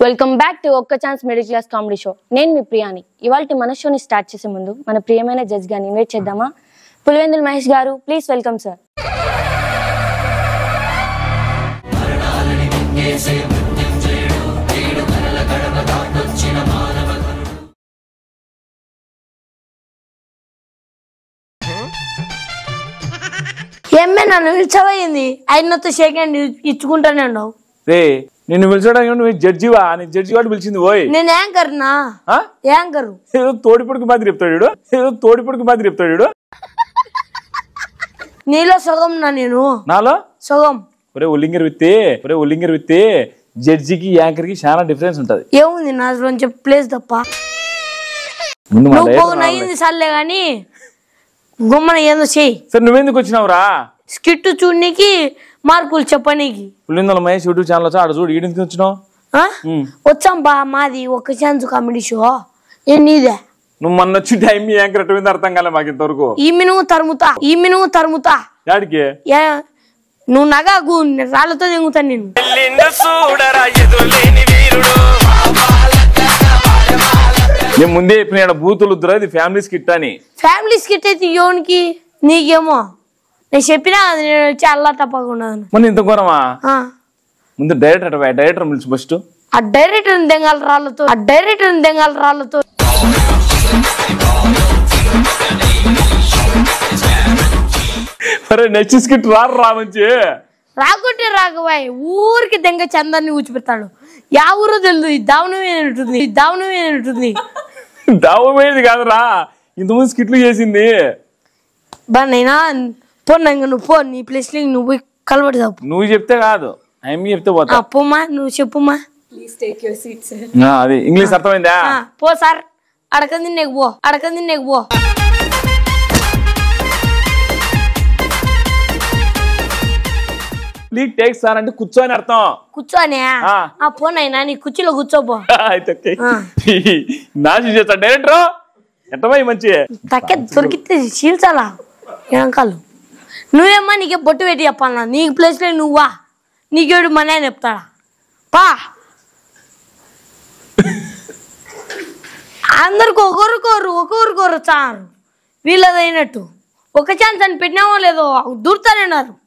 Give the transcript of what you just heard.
Welcome back to ఒక్క chance middle class comedy show నేను మీ ప్రియాని ఇవాళ మన షోని స్టార్ట్ చేసే ముందు మన ప్రియమైన జడ్జ్ గారిని ఇన్వైట్ చేద్దామా పులివెందుల మహేష్ గారు ప్లీజ్ వెల్కమ్ సార్ ఏమే నన్ను పిలిచబోయింది ఆయనతో షేక్ హ్యాండ్ ఇచ్చుకుంటానే ఉన్నావు రే నిన్ను పిలిచడానికి నువ్వు జడ్జివా నీ జడ్జి వాడు పిలిచింది ఓయ్ నేను యాంకర్నా ఆ? యాంకర్ ఏదో తోడిపొడికి మాదిరి చెప్తాడు వీడు. ఏదో తోడిపొడికి మాదిరి చెప్తాడు వీడు. నీలో సగం నా నేను నాలో సగం ఒరే ఉల్లింగర్ విత్తే ఒరే ఉల్లింగర్ విత్తే జడ్జికి యాంకర్ కి చాలా డిఫరెన్స్ ఉంటది ఏముంది నా నుంచి ప్లేస్ తప్ప ముందు మా నువ్వు డైరెక్టర్ పోగు రావాలి. నయ్యింది సర్లే గాని గుమ్మన ఏదో చెయ్యి సరే నువ్వెందుకు వచ్చినావురా స్కిట్ చూడనీకి మార్కులు చెప్పనీకి పులిందల మహేష్ యూట్యూబ్ ఛానల్ వచ్చా ఆడ చూడు ఈడెందుకు వచ్చినావు ఆ? ఉమ్. వచ్చాం బా మాది ఒక ఛాన్స్ కామెడీ షో ఏ నీదే నువ్వు మొన్న వచ్చి టైం యాంకర్ ఎట్ట అర్థం కాలే మాకు ఇంతవరకు ఈ మినుము తరుముతా ఈ మినుము తరుముతా యాడికి ఏ నువ్వు నగాకు రాళ్ళతో తెంగుతా నేను నేను ముందే చెప్పిన ఈడ బూతులు వద్దురా ఇది ఫ్యామిలీ స్కిట్ అని ఫ్యామిలీ స్కిట్ అయితే యోనికి నీకేమో నేను చెప్పినా కదా నేను వచ్చి అల్లా తప్పకుండా మొన్న ఇంత ఘోరమా ముందు డైరెక్టర్ డైరెక్టర్ పిలిచి ఫస్ట్ ఆ డైరెక్టర్ దెంగాల రాళ్ళతో ఆ డైరెక్టర్ దెంగాల రాళ్ళతో సరే నెక్స్ట్ స్కిట్ రారు రా మంచి రాకుంటే రాకబాయ్ ఊరికి దెంగ చందాన్ని ఊచిపెడతాడు యా ఊరో తెలియదు ఈ దావనమే ఉంటుంది ఈ దావనమే ఉంటుంది దావపోయేది కాదురా ఇంతకుముందు స్కిట్లు చేసింది బా నైనా పో ఇంక నువ్వు పో నీ ప్లేస్ నువ్వు పోయి కలబడి తప్పు నువ్వు చెప్తే కాదు ఐఎమ్ చెప్తే పోతా పోమా నువ్వు చెప్పుమా ఆ, అది ఇంగ్లీష్ అర్థమైందా ఆ, పో సార్ అడకంది నీకు పో అడకంది నీకు పో ప్లీజ్ టేక్ సార్ అంటే కూర్చోని అర్థం కూర్చోనే ఆ. ఆ పోనైనా నీ కుర్చీలో కూర్చోపో అయితే ఓకే. నాశనం చేస్తా డైరెక్టర్ ఎంతమై మంచి తక్కే దొరికితే చీల్చాలా వెనకాలు నువ్వేమ్మా నీకే బొట్టు పెట్టి చెప్పాలన్నా నీకు ప్లేస్లో నువ్వా నీకేడు మన ఆయన చెప్తాడా పా అందరికి ఒకరికొరు ఒకరికొరు చారు వీళ్ళదైనట్టు ఒక ఛాన్స్ అని పెట్టినామో లేదో దూరుతానన్నారు